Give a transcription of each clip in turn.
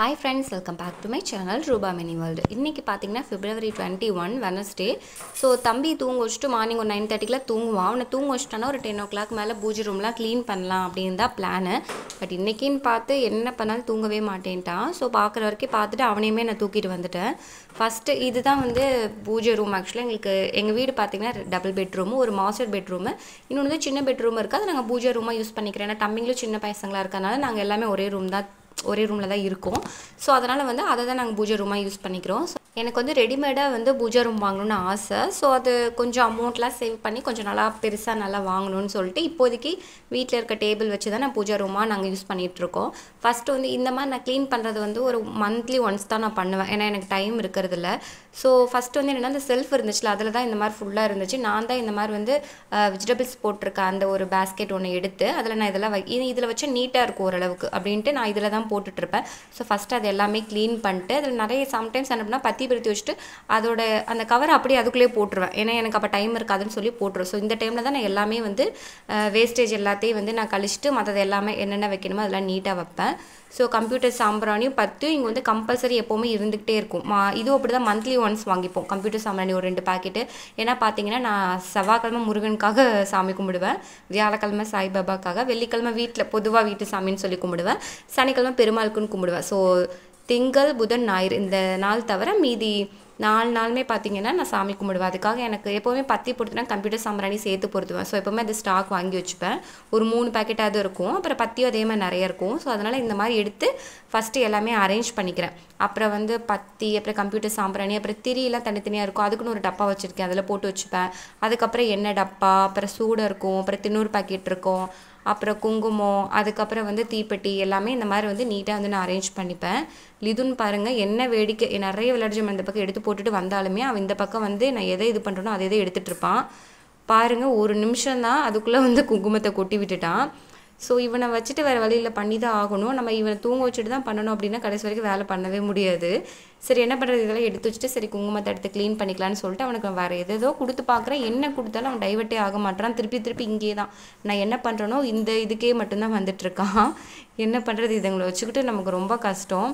hi friends welcome back to my channel Roopa mini world இன்றைக்கி பார்த்தீங்கன்னா February twenty one Wednesday so தம்பி தூங்க வச்சுட்டு மார்னிங் ஒரு நைன் தேர்ட்டிக்கெலாம் தூங்குவான் அவனை தூங்க வச்சுட்டானா ஒரு டென் ஓ கிளாக் மேலே பூஜை ரூம்லாம் க்ளீன் பண்ணலாம் அப்படின்னு தான் பிளானு பட் இன்றைக்கின்னு பார்த்து என்ன பண்ணாலும் தூங்கவே மாட்டேன்ட்டான் ஸோ பார்க்குற வரைக்கும் பார்த்துட்டு அவனையுமே நான் தூக்கிட்டு வந்துட்டேன் ஃபஸ்ட்டு இதுதான் வந்து பூஜை ரூம் ஆக்சுவலாக எங்களுக்கு எங்கள் வீடு பார்த்தீங்கன்னா டபுள் பெட்ரூமு ஒரு மாஸ்டர் பெட்ரூமு இன்னொன்று வந்து சின்ன பெட்ரூம் இருக்குது அதை நாங்கள் பூஜை ரூமாக யூஸ் பண்ணிக்கிறேன் ஏன்னா தம்பிங்களும் சின்ன பசங்களாக இருக்கறனால நாங்கள் எல்லாமே ஒரே ரூம் தான் ஒரே ரூமில் தான் இருக்கும் ஸோ அதனால் வந்து அதை தான் நாங்கள் பூஜை ரூமாக யூஸ் பண்ணிக்கிறோம் So, எனக்கு வந்து ரெடிமேடாக வந்து பூஜை ரூம் வாங்கணும்னு ஆசை ஸோ அது கொஞ்சம் அமௌண்ட்லாம் சேவ் பண்ணி கொஞ்சம் நல்லா பெருசாக நல்லா வாங்கணும்னு சொல்லிட்டு இப்போதைக்கு வீட்டில் இருக்க டேபிள் வச்சு தான் நான் பூஜை ரூமாக நாங்கள் யூஸ் பண்ணிகிட்ருக்கோம் ஃபஸ்ட்டு வந்து இந்த மாதிரி நான் க்ளீன் பண்ணுறது வந்து ஒரு மந்த்லி ஒன்ஸ் தான் நான் பண்ணுவேன் ஏன்னா எனக்கு டைம் இருக்கிறது இல்ல ஸோ ஃபஸ்ட்டு வந்து என்னென்னா அந்த செல்ஃப் இருந்துச்சுல அதில் தான் இந்த மாதிரி ஃபுல்லாக இருந்துச்சு நான் தான் இந்த மாதிரி வந்து வெஜிடபிள்ஸ் போட்டிருக்க அந்த ஒரு பேஸ்கெட் ஒன்று எடுத்து அதில் நான் இதெல்லாம் வை இது இதில் வச்சா நீட்டாக இருக்கும் ஓரளவுக்கு அப்படின்ட்டு நான் இதில் தான் போட்டுட்ருப்பேன் ஸோ ஃபஸ்ட்டு அது எல்லாமே க்ளீன் பண்ணிட்டு அதில் நிறைய சம்டைம்ஸ் என்ன பண்ணால் பத்தி பிரித்து வச்சுட்டு அதோட அந்த கவர் அப்படியே அதுக்குள்ளேயே போட்டுருவேன் ஏன்னா எனக்கு அப்போ டைம் இருக்காதுன்னு சொல்லி போட்டுருவேன் ஸோ இந்த டைமில் தான் நான் எல்லாமே வந்து வேஸ்டேஜ் எல்லாத்தையும் வந்து நான் கழிச்சிட்டு மற்றது எல்லாமே என்னென்ன வைக்கணுமோ அதெல்லாம் நீட்டாக வைப்பேன் ஸோ கம்ப்யூட்டர் சாம்பிராணியும் பத்து இங்கே வந்து கம்பல்சரி எப்போவுமே இருந்துக்கிட்டே இருக்கும் மா இதுவும் அப்படி தான் மந்த்லி ஒன்ஸ் வாங்கிப்போம் கம்ப்யூட்டர் சாம்பிராணி ஒரு ரெண்டு பாக்கெட்டு ஏன்னா பார்த்தீங்கன்னா நான் செவ்வாய்க்கிழமை முருகனுக்காக சாமி கும்பிடுவேன் வியாழக்கிழமை சாய்பாபாக்காக வெள்ளிக்கிழமை வீட்டில் பொதுவாக வீட்டு சாமின்னு சொல்லி கும்பிடுவேன் சனிக்கிழமை பெருமாளுக்குன்னு கும்பிடுவேன் ஸோ திங்கள் புதன் ஞாயிறு இந்த நாள் தவிர மீதி நாலு நாளுமே பார்த்தீங்கன்னா நான் சாமி கும்பிடுவேன் அதுக்காக எனக்கு எப்போவுமே பத்தி பொறுத்துனா கம்ப்யூட்டர் சாம்பிராணி சேர்த்து பொறுத்துவேன் ஸோ எப்போவுமே அது ஸ்டாக் வாங்கி வச்சுப்பேன் ஒரு மூணு பேக்கெட்டாவது இருக்கும் அப்புறம் பத்தியும் அதே மாதிரி நிறைய இருக்கும் ஸோ அதனால் இந்த மாதிரி எடுத்து ஃபஸ்ட்டு எல்லாமே அரேஞ்ச் பண்ணிக்கிறேன் அப்புறம் வந்து பத்தி அப்புறம் கம்ப்யூட்டர் சாம்பிராணி அப்புறம் திரியெல்லாம் தனித்தனியாக இருக்கும் அதுக்குன்னு ஒரு டப்பா வச்சுருக்கேன் அதில் போட்டு வச்சுப்பேன் அதுக்கப்புறம் எண்ணெய் டப்பா அப்புறம் சூடை இருக்கும் அப்புறம் தின்னூறு பாக்கெட் இருக்கும் அப்புறம் குங்குமம் அதுக்கப்புறம் வந்து தீப்பெட்டி எல்லாமே இந்த மாதிரி வந்து நீட்டாக வந்து நான் அரேஞ்ச் பண்ணிப்பேன் லிதுன் பாருங்கள் என்ன வேடிக்கை நிறைய விளையாட்டு ஜாமான் இந்த பக்கம் எடுத்து போட்டுட்டு வந்தாலுமே அவன் இந்த பக்கம் வந்து நான் எதை இது பண்ணுறனோ அதை எதை எடுத்துகிட்டு இருப்பான் பாருங்கள் ஒரு நிமிஷம் தான் அதுக்குள்ளே வந்து குங்குமத்தை கொட்டி விட்டுட்டான் ஸோ இவனை வச்சுட்டு வேறு வழியில் பண்ணி தான் ஆகணும் நம்ம இவனை தூங்க வச்சுட்டு தான் பண்ணணும் அப்படின்னா கடைசி வரைக்கும் வேலை பண்ணவே முடியாது சரி என்ன பண்ணுறது இதெல்லாம் எடுத்து வச்சுட்டு சரி குங்குமத்தை எடுத்து க்ளீன் பண்ணிக்கலான்னு சொல்லிட்டு அவனுக்கு வேறு எதோ கொடுத்து பார்க்குறேன் என்ன கொடுத்தாலும் அவன் டைவர்ட்டே ஆக மாட்டான் திருப்பி திருப்பி இங்கே தான் நான் என்ன பண்ணுறனோ இந்த இதுக்கே மட்டும்தான் வந்துட்டுருக்கான் என்ன பண்ணுறது இதுங்களை வச்சுக்கிட்டு நமக்கு ரொம்ப கஷ்டம்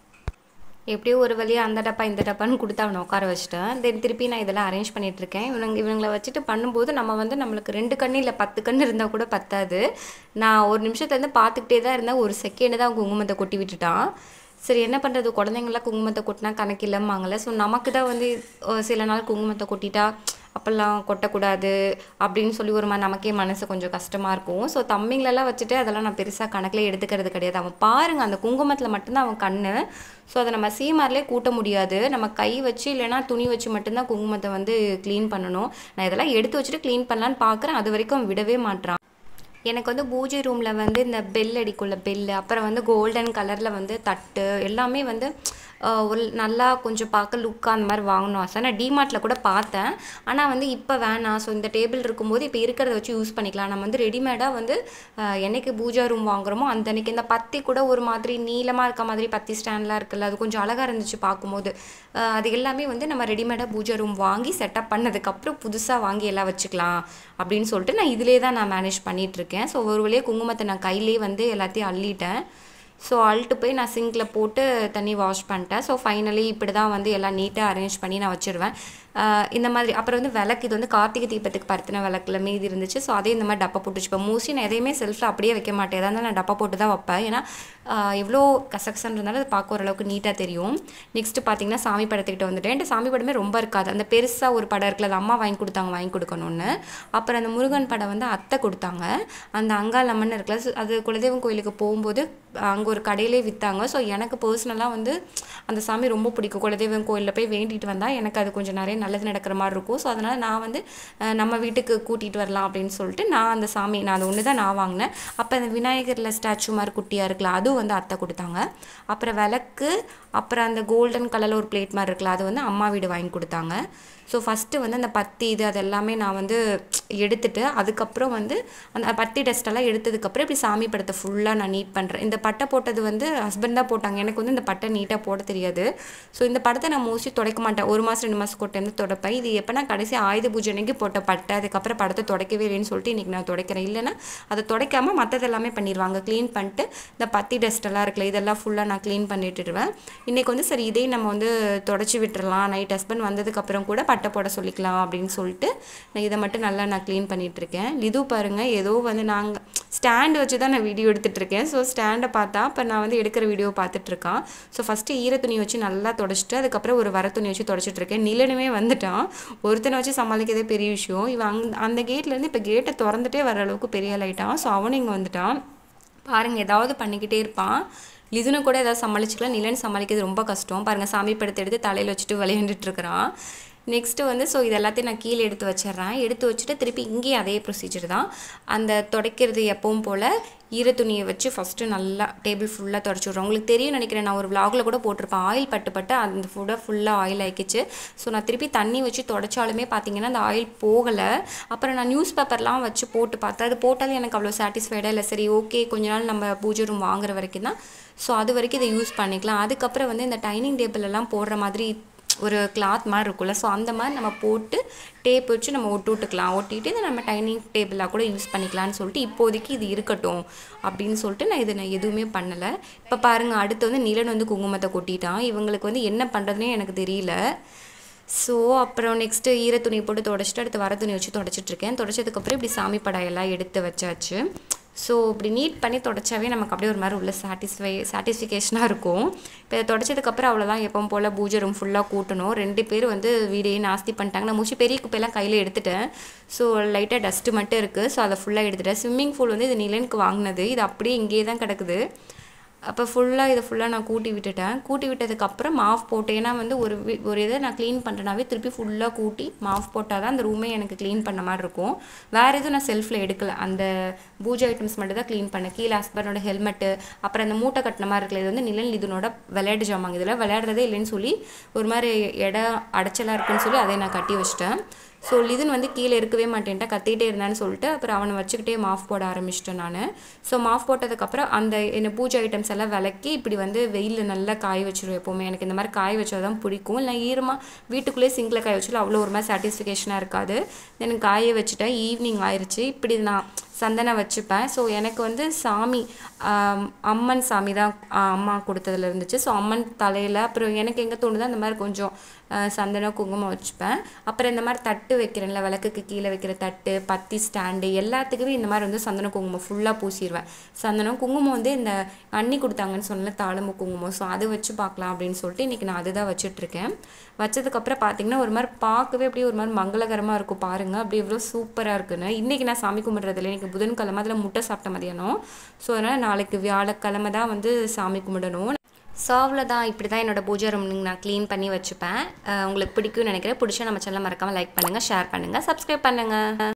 எப்படியோ ஒரு வழியாக அந்த டப்பா இந்த டப்பான்னு கொடுத்து அவனை உட்கார வச்சுட்டேன் தென் திருப்பி நான் இதெல்லாம் அரேஞ்ச் பண்ணிகிட்ருக்கேன் இவனுங்க இவங்களை வச்சுட்டு பண்ணும்போது நம்ம வந்து நம்மளுக்கு ரெண்டு கண்ணு இல்லை பத்து கண்ணு இருந்தால் கூட பத்தாது நான் ஒரு நிமிஷத்துலேருந்து பார்த்துக்கிட்டே தான் இருந்தேன் ஒரு செகண்டு தான் குங்குமத்தை கொட்டி விட்டுட்டான் சரி என்ன பண்ணுறது குழந்தைங்களாம் குங்குமத்தை கொட்டினா கணக்கில்லம்பாங்கள்ல ஸோ நமக்கு தான் வந்து சில நாள் குங்குமத்தை கொட்டிட்டா அப்போல்லாம் கொட்டக்கூடாது அப்படின்னு சொல்லி ஒரு மாதிரி நமக்கே மனசு கொஞ்சம் கஷ்டமாக இருக்கும் ஸோ தம்பிங்களெல்லாம் வச்சுட்டு அதெல்லாம் நான் பெருசாக கணக்கில் எடுத்துக்கிறது கிடையாது அவன் பாருங்கள் அந்த குங்குமத்தில் மட்டும்தான் அவன் கண்ணு ஸோ அதை நம்ம சீமாரிலே கூட்ட முடியாது நம்ம கை வச்சு இல்லைனா துணி வச்சு மட்டும்தான் குங்குமத்தை வந்து க்ளீன் பண்ணணும் நான் இதெல்லாம் எடுத்து வச்சுட்டு க்ளீன் பண்ணலான்னு பார்க்குறேன் அது வரைக்கும் அவன் விடவே மாட்டான் எனக்கு வந்து பூஜை ரூமில் வந்து இந்த பெல் அடிக்குள்ள பெல்லு அப்புறம் வந்து கோல்டன் கலரில் வந்து தட்டு எல்லாமே வந்து ஒரு நல்லா கொஞ்சம் பார்க்க லுக்காக அந்த மாதிரி வாங்கணும் ஆசை நான் டிமார்ட்டில் கூட பார்த்தேன் ஆனால் வந்து இப்போ வேணாம் ஸோ இந்த டேபிள் இருக்கும்போது இப்போ இருக்கிறத வச்சு யூஸ் பண்ணிக்கலாம் நம்ம வந்து ரெடிமேடாக வந்து என்னைக்கு பூஜா ரூம் வாங்குறோமோ அந்த அன்னைக்கு இந்த பத்தி கூட ஒரு மாதிரி நீளமாக இருக்க மாதிரி பத்தி ஸ்டாண்ட்லாம் இருக்குல்ல அது கொஞ்சம் அழகாக இருந்துச்சு பார்க்கும்போது அது எல்லாமே வந்து நம்ம ரெடிமேடாக பூஜா ரூம் வாங்கி செட்டப் பண்ணதுக்கப்புறம் புதுசாக வாங்கி எல்லாம் வச்சுக்கலாம் அப்படின்னு சொல்லிட்டு நான் இதிலே தான் நான் மேனேஜ் பண்ணிகிட்ருக்கேன் ஸோ ஒரு வழியாக குங்குமத்தை நான் கையிலே வந்து எல்லாத்தையும் அள்ளிட்டேன் ஸோ அள்ளிட்டு போய் நான் சிங்கில் போட்டு தண்ணி வாஷ் பண்ணிட்டேன் ஸோ ஃபைனலி இப்படி தான் வந்து எல்லாம் நீட்டாக அரேஞ்ச் பண்ணி நான் வச்சுருவேன் இந்த மாதிரி அப்புறம் வந்து விளக்கு இது வந்து கார்த்திகை தீபத்துக்கு பருத்தின விளக்குல மீதி இருந்துச்சு ஸோ அதே இந்த மாதிரி டப்பா போட்டு வச்சுப்பேன் மோஸ்ட்லி நான் எதையுமே செல்ஃபில் அப்படியே வைக்க மாட்டேன் எதாக நான் டப்பா போட்டு தான் வைப்பேன் ஏன்னா எவ்வளோ கசகசன் இருந்தாலும் அது பார்க்க ஓரளவுக்கு நீட்டாக தெரியும் நெக்ஸ்ட்டு பார்த்தீங்கன்னா சாமி படத்துக்கிட்ட வந்துட்டேன் என்கிட்ட சாமி படமே ரொம்ப இருக்காது அந்த பெருசாக ஒரு படம் இருக்குல்ல அது அம்மா வாங்கி கொடுத்தாங்க வாங்கி கொடுக்கணும்னு அப்புறம் அந்த முருகன் படம் வந்து அத்தை கொடுத்தாங்க அந்த அங்காளம்மன் இருக்குல்ல அது குலதெய்வம் கோயிலுக்கு போகும்போது அங்கே ஒரு கடையிலே விற்றாங்க ஸோ எனக்கு பர்சனலாக வந்து அந்த சாமி ரொம்ப பிடிக்கும் குலதெய்வம் கோயிலில் போய் வேண்டிட்டு வந்தால் எனக்கு அது கொஞ்சம் நிறைய நல்லது நடக்கிற மாதிரி இருக்கும் ஸோ அதனால் நான் வந்து நம்ம வீட்டுக்கு கூட்டிகிட்டு வரலாம் அப்படின்னு சொல்லிட்டு நான் அந்த சாமி நான் அது ஒன்று தான் நான் வாங்கினேன் அப்போ அந்த விநாயகரில் ஸ்டாச்சு மாதிரி குட்டியாக இருக்குல்ல அதுவும் வந்து அத்தை கொடுத்தாங்க அப்புறம் விளக்கு அப்புறம் அந்த கோல்டன் கலரில் ஒரு பிளேட் மாதிரி இருக்குல்ல அது வந்து அம்மா வீடு வாங்கி கொடுத்தாங்க ஸோ ஃபஸ்ட்டு வந்து அந்த பத்தி இது அது எல்லாமே நான் வந்து எடுத்துட்டு அதுக்கப்புறம் வந்து அந்த பத்தி டஸ்ட்டெல்லாம் எடுத்ததுக்கப்புறம் இப்படி சாமி படத்தை ஃபுல்லாக நான் நீட் பண்ணுறேன் இந்த பட்டை போட்டது வந்து ஹஸ்பண்ட் தான் போட்டாங்க எனக்கு வந்து இந்த பட்டை நீட்டாக போட தெரியாது ஸோ இந்த படத்தை நான் மோஸ்ட்லி துடைக்க மாட்டேன் ஒரு மாதம் ரெண்டு மாதம் ஒரு டைம் துடைப்பேன் இது எப்போனா கடைசி ஆயுத பூஜை அன்னைக்கு போட்ட பட்டை அதுக்கப்புறம் படத்தை துடைக்கவே இல்லைன்னு சொல்லிட்டு இன்றைக்கி நான் துடைக்கிறேன் இல்லைன்னா அதை துடைக்காமல் மற்றது எல்லாமே பண்ணிடுவாங்க க்ளீன் பண்ணிட்டு இந்த பத்தி டஸ்ட்டெல்லாம் இருக்குல்ல இதெல்லாம் ஃபுல்லாக நான் க்ளீன் பண்ணிட்டுருவேன் இன்றைக்கி வந்து சரி இதே நம்ம வந்து தொடச்சி விட்டுறலாம் நைட் ஹஸ்பண்ட் வந்ததுக்கப்புறம் கூட பட்டை போட சொல்லிக்கலாம் அப்படின்னு சொல்லிட்டு நான் இதை மட்டும் நல்லா நான் க்ளீன் பண்ணிகிட்டு இருக்கேன் இது பாருங்கள் ஏதோ வந்து நாங்கள் ஸ்டாண்டு வச்சு தான் நான் வீடியோ எடுத்துகிட்டு இருக்கேன் ஸோ ஸ்டாண்டை பார்த்தா இப்போ நான் வந்து எடுக்கிற வீடியோ பார்த்துட்ருக்கான் ஸோ ஃபஸ்ட்டு ஈர துணி வச்சு நல்லா தொடச்சிட்டு அதுக்கப்புறம் ஒரு வர துணி வச்சு தொடச்சிட்டு இருக்கேன் நிலனுமே வந்துட்டான் ஒருத்தனை வச்சு சமாளிக்கிறதே பெரிய விஷயம் இவன் அங் அந்த கேட்லேருந்து இப்போ கேட்டை திறந்துட்டே வர அளவுக்கு பெரிய ஆளாயிட்டான் ஸோ அவனும் இங்கே வந்துட்டான் பாருங்கள் ஏதாவது பண்ணிக்கிட்டே இருப்பான் லிதுனை கூட ஏதாவது சமாளிச்சுக்கலாம் நிலன் சமாளிக்கிறது ரொம்ப கஷ்டம் பாருங்கள் சாமி படத்தை எடுத்து தலையில் வச்சுட்டு விளையாண்டுட்டு இருக்கிறான் நெக்ஸ்ட்டு வந்து ஸோ இது எல்லாத்தையும் நான் கீழே எடுத்து வச்சிடுறேன் எடுத்து வச்சுட்டு திருப்பி இங்கேயும் அதே ப்ரொசீஜர் தான் அந்த துடைக்கிறது எப்பவும் போல் ஈர துணியை வச்சு ஃபஸ்ட்டு நல்லா டேபிள் ஃபுல்லாக தொடச்சி விட்றோம் உங்களுக்கு தெரியும் நினைக்கிறேன் நான் ஒரு vlogல கூட போட்டிருப்பேன் ஆயில் பட்டு பட்டு அந்த ஃபுட்டை ஃபுல்லாக ஆயில் ஆக்கிச்சு ஸோ நான் திருப்பி தண்ணி வச்சு தொடச்சாலுமே பார்த்தீங்கன்னா அந்த ஆயில் போகலை அப்புறம் நான் நியூஸ் பேப்பர்லாம் வச்சு போட்டு பார்த்தேன் அது போட்டாலும் எனக்கு அவ்வளோ சாட்டிஸ்ஃபைடாக இல்லை சரி ஓகே கொஞ்ச நாள் நம்ம பூஜை ரூம் வாங்குற வரைக்கும் தான் ஸோ அது வரைக்கும் இதை யூஸ் பண்ணிக்கலாம் அதுக்கப்புறம் வந்து இந்த டைனிங் டேபிள் எல்லாம் போடுற மாதிரி ஒரு கிளாத் மாதிரி இருக்கும்ல ஸோ அந்த மாதிரி நம்ம போட்டு டேப் வச்சு நம்ம ஒட்டு விட்டுக்கலாம் ஒட்டிட்டு இதை நம்ம டைனிங் டேபிளாக கூட யூஸ் பண்ணிக்கலாம்னு சொல்லிட்டு இப்போதைக்கு இது இருக்கட்டும் அப்படின்னு சொல்லிட்டு நான் இதை நான் எதுவுமே பண்ணலை இப்போ பாருங்கள் அடுத்து வந்து நிலன் வந்து குங்குமத்தை கொட்டிட்டான் இவங்களுக்கு வந்து என்ன பண்ணுறதுனே எனக்கு தெரியல ஸோ அப்புறம் நெக்ஸ்ட்டு ஈர துணி போட்டு தொடச்சிட்டு அடுத்து வர துணி வச்சு தொடச்சிட்டு இருக்கேன் தொடச்சதுக்கப்புறம் இப்படி சாமி படாயெல்லாம் எடுத்து வச்சாச்சு ஸோ இப்படி நீட் பண்ணி தொடச்சாவே நமக்கு அப்படியே ஒரு மாதிரி உள்ள சாட்டிஸ்ஃபை சாட்டிஸ்ஃபிகேஷனாக இருக்கும் இப்போ இதை தொடச்சதுக்கப்புறம் அவ்வளோதான் எப்பவும் போல் பூஜை ரூம் ஃபுல்லாக கூட்டணும் ரெண்டு பேர் வந்து வீடையே நாஸ்தி பண்ணிட்டாங்க நான் மூச்சு பெரிய குப்பையெல்லாம் கையில் எடுத்துட்டேன் ஸோ லைட்டாக டஸ்ட்டு மட்டும் இருக்குது ஸோ அதை ஃபுல்லாக எடுத்துட்டேன் ஸ்விம்மிங் பூல் வந்து இது நிலனுக்கு வாங்கினது இது அப்படியே இங்கேயே தான் கிடக்குது அப்போ ஃபுல்லாக இதை ஃபுல்லாக நான் கூட்டி விட்டுட்டேன் கூட்டி விட்டதுக்கப்புறம் மாஃப் போட்டேன் ஏன்னா வந்து ஒரு வி- ஒரு இதை நான் க்ளீன் பண்ணுறேனாவே திருப்பி ஃபுல்லாக கூட்டி மாஃப் போட்டால் தான் அந்த ரூமே எனக்கு க்ளீன் பண்ண மாதிரி இருக்கும் வேறு எதுவும் நான் செல்ஃபில் எடுக்கல அந்த பூஜை ஐட்டம்ஸ் மட்டும் தான் க்ளீன் பண்ணேன் கீழே ஹஸ்பண்டோட ஹெல்மெட்டு அப்புறம் அந்த மூட்டை கட்டின மாதிரி இருக்குல்ல இது வந்து நிழல் இதனோட விளையாட்டு ஜாமாங்க இதில் விளையாடுறதே இல்லைன்னு சொல்லி ஒரு மாதிரி இடம் அடைச்சலாக இருக்குன்னு சொல்லி அதை நான் கட்டி வச்சிட்டேன் ஸோ லிதுன் வந்து கீழே இருக்கவே மாட்டேன்ட்டா கத்திட்டே இருந்தான்னு சொல்லிட்டு அப்புறம் அவனை வச்சுக்கிட்டே மாஃப் போட ஆரம்பிச்சிட்டேன் நான் ஸோ மாஃப் போட்டதுக்கப்புறம் அந்த என்ன பூஜை ஐட்டம்ஸ் எல்லாம் விளக்கி இப்படி வந்து வெயிலில் நல்லா காய வச்சிருவேன் எப்போவுமே எனக்கு இந்த மாதிரி காய வச்சா தான் பிடிக்கும் இல்லை ஈரமாக வீட்டுக்குள்ளேயே சிங்கில் காய வச்சாலும் அவ்வளோ ஒரு மாதிரி சாட்டிஸ்ஃபிகேஷனாக இருக்காது எனக்கு காய வச்சுட்டேன் ஈவினிங் ஆயிடுச்சு இப்படி நான் சந்தனம் வச்சுப்பேன் ஸோ எனக்கு வந்து சாமி ஆம், அம்மன் சாமி தான் ஆ, அம்மா கொடுத்ததுல இருந்துச்சு ஸோ அம்மன் தலையில் அப்புறம் எனக்கு எங்கே தோணுதோ அந்த மாதிரி கொஞ்சம் ஆ, சந்தனம் குங்குமம் வச்சுப்பேன் அப்புறம் இந்த மாதிரி தட்டு வைக்கிறேன்ல விளக்குக்கு கீழே வைக்கிற தட்டு பத்தி ஸ்டாண்டு எல்லாத்துக்குமே இந்த மாதிரி வந்து சந்தன குங்குமம் ஃபுல்லாக பூசிடுவேன் சந்தனம் குங்குமம் வந்து இந்த அண்ணி கொடுத்தாங்கன்னு சொன்னல தாளம்பு குங்குமம் ஸோ அது வச்சு பார்க்கலாம் அப்படின்னு சொல்லிட்டு இன்றைக்கி நான் அதுதான் வச்சிட்ருக்கேன் வச்சதுக்கப்புறம் பார்த்தீங்கன்னா ஒரு மாதிரி பார்க்கவே அப்படியே ஒரு மாதிரி மங்களகரமாக இருக்கும் பாருங்கள் அப்படியே எவ்வளோ சூப்பராக இருக்குன்னு இன்றைக்கி நான் சாமி கும்பிட்றதில்ல இன்றைக்கி புதன்கிழமை அதில் முட்டை சாப்பிட்ட மதியானம் ஸோ அதனால் நாளைக்கு வியாழக்கிழமை தான் வந்து சாமி கும்பிடணும் ஸோ அவ்வளோதான் இப்படி தான் என்னோட பூஜை ரூம் நான் க்ளீன் பண்ணி வச்சுப்பேன் அஹ் உங்களுக்கு பிடிக்கும்னு நினைக்கிறேன் பிடிச்சா நம்ம சேனல் மறக்காமல் லைக் பண்ணுங்கள் ஷேர் பண்ணுங்கள் சப்ஸ்கிரைப் பண்ணுங்கள்